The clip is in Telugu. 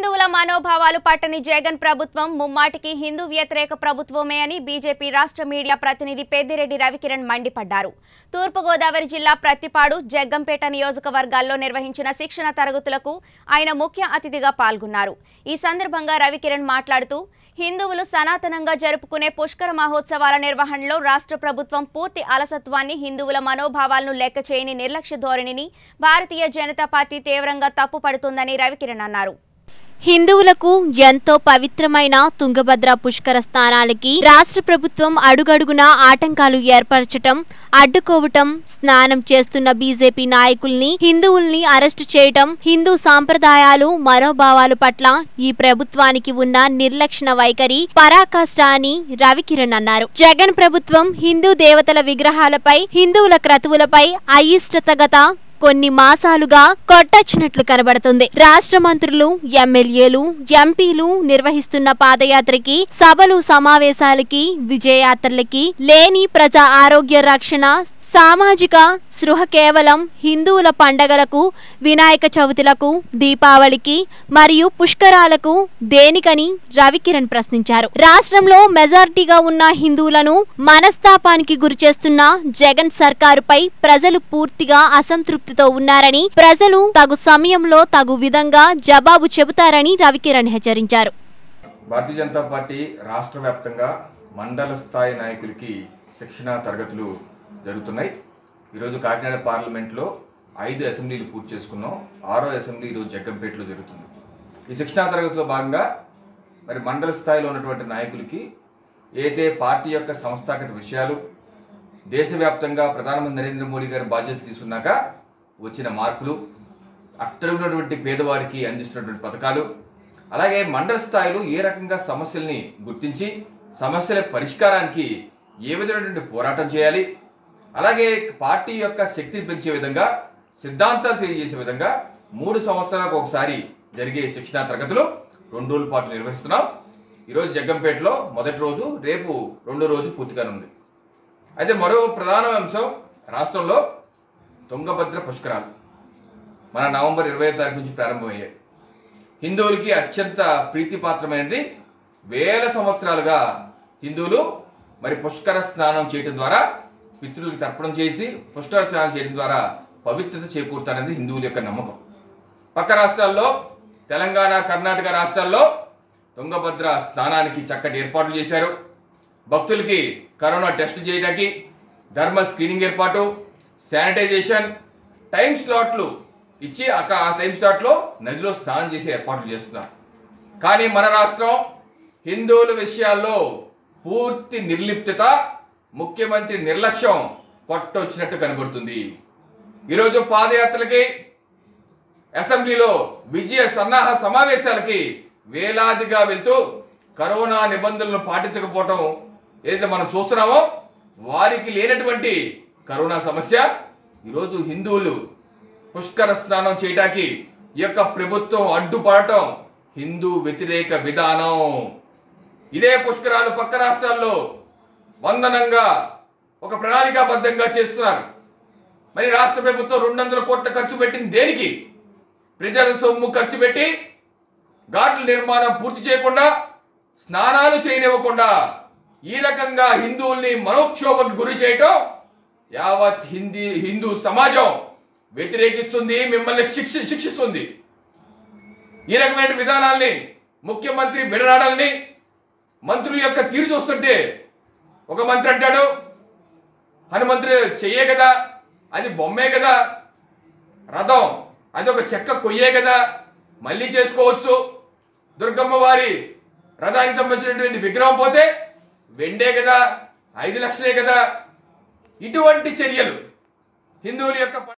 హిందువుల మనోభావాలు పట్టని జగన్ ప్రభుత్వం ముమ్మాటికి హిందూ వ్యతిరేక ప్రభుత్వమే అని బీజేపీ రాష్ట్ర మీడియా ప్రతినిధి పెద్దిరెడ్డి రవికిరణ్ మండిపడ్డారు తూర్పుగోదావరి జిల్లా ప్రత్తిపాడు జగ్గంపేట నియోజకవర్గాల్లో నిర్వహించిన శిక్షణ తరగతులకు ఆయన ముఖ్య అతిథిగా పాల్గొన్నారు ఈ సందర్భంగా రవికిరణ్ మాట్లాడుతూ హిందువులు సనాతనంగా జరుపుకునే పుష్కర మహోత్సవాల నిర్వహణలో రాష్ట్ర ప్రభుత్వం పూర్తి అలసత్వాన్ని హిందువుల మనోభావాలను లెక్క చేయని నిర్లక్ష్య ధోరణిని భారతీయ జనతా పార్టీ తీవ్రంగా తప్పుపడుతుందని రవికిరణ్ అన్నారు హిందువులకు ఎంతో పవిత్రమైన తుంగభద్ర పుష్కర స్థానాలకి రాష్ట్ర ప్రభుత్వం అడుగడుగునా ఆటంకాలు ఏర్పరచటం అడ్డుకోవటం స్నానం చేస్తున్న బీజేపీ నాయకుల్ని హిందువుల్ని అరెస్టు చేయటం హిందూ సాంప్రదాయాలు మనోభావాలు పట్ల ఈ ప్రభుత్వానికి ఉన్న నిర్లక్షణ వైఖరి పరాకాష్ట అని రవికిరణ్ అన్నారు జగన్ ప్రభుత్వం హిందూ దేవతల విగ్రహాలపై హిందువుల క్రతువులపై అయిష్టతగత కొన్ని మాసాలుగా కొట్టొచ్చినట్లు కనబడుతుంది రాష్ట్ర మంత్రులు ఎమ్మెల్యేలు ఎంపీలు నిర్వహిస్తున్న పాదయాత్రకి సభలు సమావేశాలకి విజయయాత్రలకి లేని ప్రజా ఆరోగ్య రక్షణ సామాజిక సృహ కేవలం హిందువుల పండగలకు వినాయక చవితులకు దీపావళికి మరియు పుష్కరాలకు దేనికని రవికిరణ్ ప్రశ్నించారు రాష్ట్రంలో మెజారిటీగా ఉన్న హిందువులను మనస్తాపానికి గురిచేస్తున్న జగన్ సర్కారుపై ప్రజలు పూర్తిగా అసంతృప్తితో ఉన్నారని ప్రజలు తగు సమయంలో తగు విధంగా జవాబు చెబుతారని రవికిరణ్ హెచ్చరించారు భారతీయ జనతా పార్టీ రాష్ట్ర వ్యాప్తంగా మండల స్థాయి నాయకులకి శిక్షణ తరగతులు జరుగుతున్నాయి ఈరోజు కాకినాడ పార్లమెంట్లో ఐదు అసెంబ్లీలు పూర్తి చేసుకున్నాం ఆరో అసెంబ్లీ ఈరోజు జగ్గంపేటలో జరుగుతుంది ఈ శిక్షణా తరగతిలో భాగంగా మరి మండల స్థాయిలో ఉన్నటువంటి నాయకులకి ఏదైతే పార్టీ యొక్క సంస్థాగత విషయాలు దేశవ్యాప్తంగా ప్రధానమంత్రి నరేంద్ర మోడీ గారు బాధ్యత తీసుకున్నాక వచ్చిన మార్పులు అట్టడున్నటువంటి పేదవారికి అందిస్తున్నటువంటి పథకాలు అలాగే మండల స్థాయిలో ఏ రకంగా సమస్యల్ని గుర్తించి సమస్యల పరిష్కారానికి ఏ విధమైనటువంటి పోరాటం చేయాలి అలాగే పార్టీ యొక్క శక్తిని పెంచే విధంగా సిద్ధాంతాలు తెలియజేసే విధంగా మూడు సంవత్సరాలకు ఒకసారి జరిగే శిక్షణా తరగతులు రెండు రోజుల పాటు నిర్వహిస్తున్నాం ఈరోజు జగ్గంపేటలో మొదటి రోజు రేపు రెండో రోజు పూర్తిగానుంది అయితే మరో ప్రధాన అంశం రాష్ట్రంలో తుంగభద్ర పుష్కరాలు మన నవంబర్ ఇరవై తారీఖు నుంచి ప్రారంభమయ్యాయి హిందువులకి అత్యంత ప్రీతిపాత్రమైనది వేల సంవత్సరాలుగా హిందువులు మరి పుష్కర స్నానం చేయటం ద్వారా పితృలకు తర్పణం చేసి పుష్కర స్నానం చేయడం ద్వారా పవిత్రత చేకూరుతారనేది హిందువుల యొక్క నమ్మకం పక్క రాష్ట్రాల్లో తెలంగాణ కర్ణాటక రాష్ట్రాల్లో తుంగభద్ర స్నానానికి చక్కటి ఏర్పాట్లు చేశారు భక్తులకి కరోనా టెస్ట్ చేయడానికి థర్మల్ స్క్రీనింగ్ ఏర్పాటు శానిటైజేషన్ టైం స్లాట్లు ఇచ్చి అక్క ఆ టైం స్లాట్లో నదిలో స్నానం చేసి ఏర్పాట్లు చేస్తున్నారు కానీ మన రాష్ట్రం హిందువుల విషయాల్లో పూర్తి నిర్లిప్తత ముఖ్యమంత్రి నిర్లక్ష్యం పట్టొచ్చినట్టు కనబడుతుంది ఈరోజు పాదయాత్రలకి అసెంబ్లీలో విజయ సన్నాహ సమావేశాలకి వేలాదిగా వెళ్తూ కరోనా నిబంధనలను పాటించకపోవటం ఏదైతే మనం చూస్తున్నామో వారికి లేనటువంటి కరోనా సమస్య ఈరోజు హిందువులు పుష్కర స్నానం చేయడానికి ఈ యొక్క ప్రభుత్వం అడ్డుపడటం హిందూ వ్యతిరేక విధానం ఇదే పుష్కరాలు పక్క రాష్ట్రాల్లో వందనంగా ఒక ప్రణాళికాబద్ధంగా చేస్తున్నారు మరి రాష్ట్ర ప్రభుత్వం రెండు వందల కోట్ల ఖర్చు పెట్టింది దేనికి ప్రజల సొమ్ము ఖర్చు పెట్టి ఘాట్ల నిర్మాణం పూర్తి చేయకుండా స్నానాలు చేయనివ్వకుండా ఈ రకంగా హిందువుల్ని మనోక్షోభకు గురి చేయటం యావత్ హిందీ హిందూ సమాజం వ్యతిరేకిస్తుంది మిమ్మల్ని శిక్ష శిక్షిస్తుంది ఈ రకమైన విధానాల్ని ముఖ్యమంత్రి బిడనాడాలని మంత్రుల యొక్క తీరు చూస్తుంటే ఒక మంత్రి అంటాడు హనుమంతుడు చెయ్యే కదా అది బొమ్మే కదా రథం అది ఒక చెక్క కొయ్యే కదా మళ్ళీ చేసుకోవచ్చు దుర్గమ్మ వారి రథానికి సంబంధించినటువంటి విగ్రహం పోతే వెండే కదా ఐదు లక్షలే కదా ఇటువంటి చర్యలు హిందువుల యొక్క